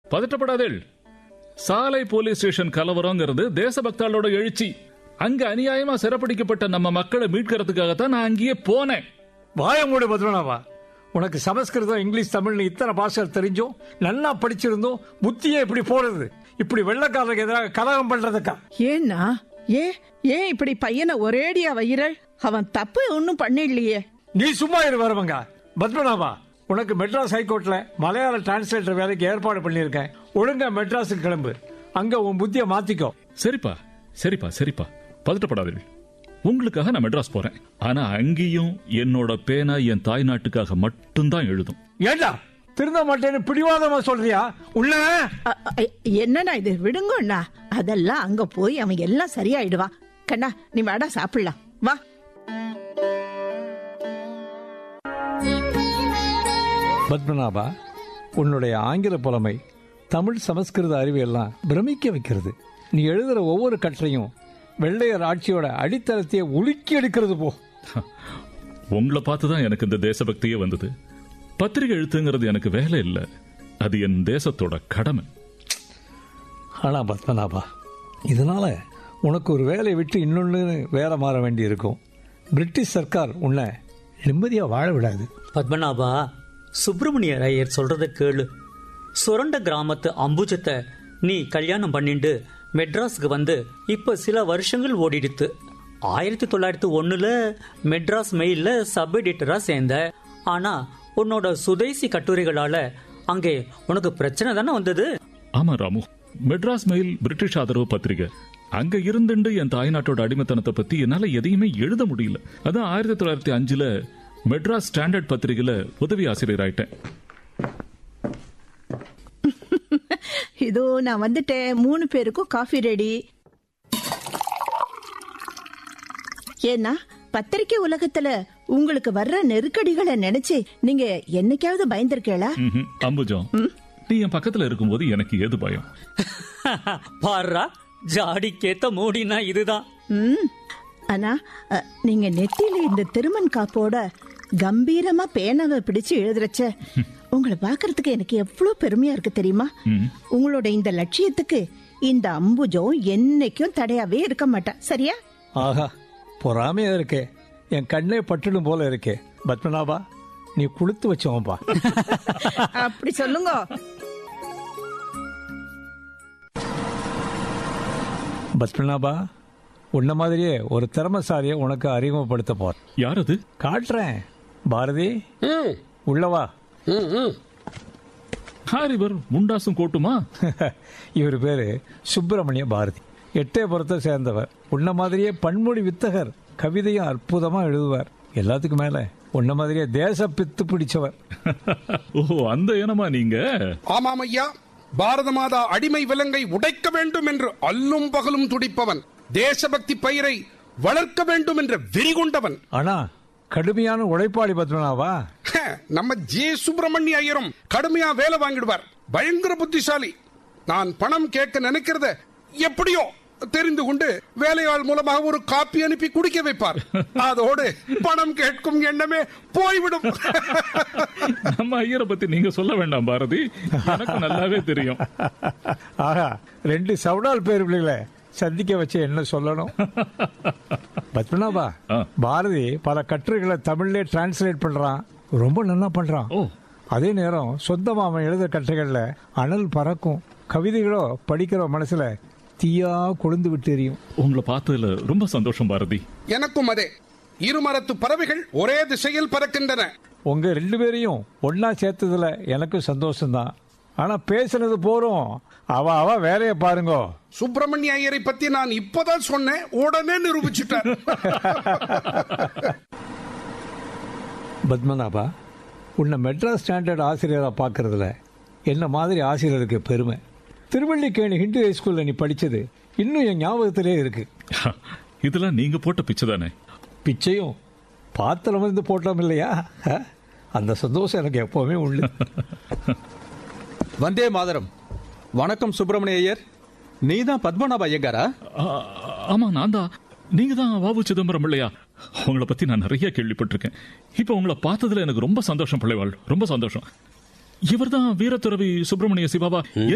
பதட்டப்படாதேள் சாலை police station கலவரங்கிறது தேசபக்தாளோட எழுச்சி அங்க அநியாயமா சிறப்பிடிக்கப்பட்ட நம்ம மக்களை மீட்கிறதுக்காகத்தான் நான் அங்கேயே போனேன் வாய மூடு பத்மநாபா உனக்கு சமஸ்கிருதம் இங்கிலீஷ் தமிழ்னு இத்தனை பாஷைகள் தெரிஞ்சும் நல்லா படிச்சிருந்தும் புத்தியே இப்படி போறது இப்படி வெள்ளக்காரருக்கு எதிராக கலகம் பண்றதுக்கா ஏன்னா ஏ ஏன் இப்படி பையனை ஒரேடியா வைரல் அவன் தப்பு ஒன்னும் பண்ணிடலையே நீ சும்மா இரு வரவங்க பத்மநாபா உனக்கு மெட்ராஸ் ஹைகோர்ட்ல மலையாள டிரான்ஸ்லேட்டர் வேலைக்கு ஏற்பாடு பண்ணியிருக்கேன் ஒழுங்கா மெட்ராஸுக்கு கிளம்பு அங்க உன் புத்தியை மாத்திக்கோ சரிப்பா சரிப்பா சரிப்பா பதட்டப்படாதீர்கள் உங்களுக்காக நான் மெட்ராஸ் போறேன் ஆனா அங்கேயும் என்னோட பேனா என் தாய் நாட்டுக்காக மட்டும்தான் எழுதும் ஏண்டா திருந்த மாட்டேன்னு பிடிவாதமா சொல்றியா உள்ள அ, அ, என்னண்ணா இது விடுங்கண்ணா அதெல்லாம் அங்க போய் அவன் எல்லாம் சரியாயிடுவான் கண்ணா நீ வாடா சாப்பிடலாம் வா பத்மநாபா உன்னுடைய ஆங்கில புலமை தமிழ் சமஸ்கிருத அறிவு எல்லாம் பிரமிக்க வைக்கிறது நீ எழுதுற ஒவ்வொரு கற்றையும் வெள்ளையர் ஆட்சியோட அடித்தளத்தையே உலுக்கி எடுக்கிறது போ உங்களை பார்த்து தான் எனக்கு இந்த தேசபக்தியே வந்தது பத்திரிகை எழுத்துங்கிறது எனக்கு வேலை இல்லை அது என் தேசத்தோட கடமை ஆனா பத்மநாபா இதனால உனக்கு ஒரு வேலையை விட்டு இன்னொன்னு வேலை மாற வேண்டி இருக்கும் பிரிட்டிஷ் சர்க்கார் உன்னை நிம்மதியா வாழ விடாது பத்மநாபா சுப்பிரமணிய ஐயர் சொல்றத கேளு சுரண்ட கிராமத்து அம்புஜத்தை நீ கல்யாணம் பண்ணிண்டு மெட்ராஸுக்கு வந்து இப்ப சில வருஷங்கள் ஓடிடுத்து ஆயிரத்தி தொள்ளாயிரத்தி ஒண்ணுல மெட்ராஸ் மெயில்ல சப் எடிட்டரா சேர்ந்த ஆனா உன்னோட சுதேசி கட்டுரைகளால அங்கே உனக்கு பிரச்சனை தானே வந்தது ஆமா ராமு மெட்ராஸ் மெயில் பிரிட்டிஷ் ஆதரவு பத்திரிகை அங்க இருந்துண்டு என் தாய்நாட்டோட அடிமைத்தனத்தை பத்தி என்னால எதையுமே எழுத முடியல அதான் ஆயிரத்தி தொள்ளாயிரத்தி அஞ்சுல மெட்ராஸ் ஸ்டாண்டர்ட் பத்திரிகையில உதவி ஆசிரியர் ஆயிட்டேன் இதோ நான் வந்துட்டேன் மூணு பேருக்கும் காஃபி ரெடி ஏன்னா பத்திரிக்கை உலகத்துல உங்களுக்கு வர்ற நெருக்கடிகளை நினைச்சு நீங்க என்னைக்காவது பயந்திருக்கீங்களா ம்ஹும். அம்புஜம் நீ என் பக்கத்துல இருக்கும்போது எனக்கு ஏது பயம் பாருடா ஜாடிக்கேத்த மூடினா இதுதான் ம் ஆனா அ, நீங்க நெத்தியில இந்த திருமண் காப்போட கம்பீரமா பேனாவை பிடிச்சு எழுதுறச்ச உங்களை பாக்குறதுக்கு எனக்கு எவ்வளவு பெருமையா இருக்கு தெரியுமா உங்களோட இந்த லட்சியத்துக்கு இந்த அம்புஜம் என்னைக்கும் தடையாவே இருக்க மாட்டா சரியா ஆஹா பொறாமையா இருக்கே என் கண்ணே பட்டுடும் போல இருக்கே பத்மநாபா நீ குளுத்து வச்சோம்பா அப்படி சொல்லுங்க பத்மநாபா உன்ன மாதிரியே ஒரு திறமசாலிய உனக்கு அறிமுகப்படுத்த போற யார் அது காட்டுறேன் பாரதி உள்ளவா யார் இவர் முண்டாசும் கோட்டுமா இவர் பேரு சுப்பிரமணிய பாரதி எட்டயபுரத்தை சேர்ந்தவர் உன்ன மாதிரியே பன்மொழி வித்தகர் கவிதையும் அற்புதமா எழுதுவார் எல்லாத்துக்கும் மேல உன்ன மாதிரியே தேச பித்து பிடிச்சவர் ஓ அந்த இனமா நீங்க ஆமாம் ஐயா பாரத மாதா அடிமை விலங்கை உடைக்க வேண்டும் என்று அல்லும் பகலும் துடிப்பவன் தேசபக்தி பயிரை வளர்க்க வேண்டும் என்ற வெறி கொண்டவன் ஆனா கடுமையான உழைப்பாளி பத்மநாபா ஹ, நம்ம ஜே சுப்பிரமணிய ஐயரும் கடுமையா வேலை வாங்கிடுவார் பயங்கர புத்திசாலி நான் பணம் கேட்க நினைக்கிறத எப்படியோ தெரிந்து கொண்டு வேலையாள் மூலமாக ஒரு காப்பி அனுப்பி குடிக்க வைப்பார் அதோடு பணம் கேட்கும் எண்ணமே போய்விடும் நம்ம ஐயரை பத்தி நீங்க சொல்ல வேண்டாம் பாரதி எனக்கு நல்லாவே தெரியும் ஆஹா ரெண்டு சவுடால் பேர் பிள்ளைகளை சந்திக்க வச்சு என்ன சொல்லணும் பத்மநாபா ஆ. பாரதி பல கட்டுரைகளை தமிழ்லயே டிரான்ஸ்லேட் பண்றான் ரொம்ப நல்லா பண்றான் ஓ அதே நேரம் சொந்தமா அவன் எழுத கட்டுரைகள்ல அனல் பறக்கும் கவிதைகளோ படிக்கிற மனசுல தீயா கொழுந்து விட்டு எரியும் உங்களை பார்த்ததுல ரொம்ப சந்தோஷம் பாரதி எனக்கும் அதே இருமரத்து பறவைகள் ஒரே திசையில் பறக்கின்றன உங்க ரெண்டு பேரையும் ஒன்னா சேர்த்ததுல எனக்கும் சந்தோஷம்தான் ஆனா பேசுனது போறோம் அவ அவ வேலைய பாருங்கோ சுப்பிரமணிய ஐயரை பத்தி நான் இப்பதான் சொன்னேன் உடனே நிரூபிச்சுட்டார் பத்மநாபா உன்னை மெட்ராஸ் ஸ்டாண்டர்ட் ஆசிரியரா பார்க்கறதுல என்ன மாதிரி ஆசிரியருக்கு பெருமை திருவள்ளிக்கேணி ஹிந்து ஹைஸ்கூல்ல நீ படிச்சது இன்னும் என் ஞாபகத்திலே இருக்கு இதெல்லாம் நீங்க போட்ட பிச்சை தானே பிச்சையும் பாத்திரம் வந்து போட்டோம் இல்லையா ஆ? அந்த சந்தோஷம் எனக்கு எப்பவுமே உண்டு வந்தே மாதரம் வணக்கம் சுப்பிரமணிய ஐயர் நீதான் பத்மநாப ஐயங்காரா ஆ, ஆமா நான் தான் நீங்க தான் வாவு சிதம்பரம் இல்லையா உங்களை பத்தி நான் நிறைய கேள்விப்பட்டிருக்கேன் இப்ப உங்களை பார்த்ததுல எனக்கு ரொம்ப சந்தோஷம் பிள்ளைவாள் ரொம்ப சந்தோஷம் இவர்தான் வீரத்துறவி சுப்பிரமணிய சிவாவா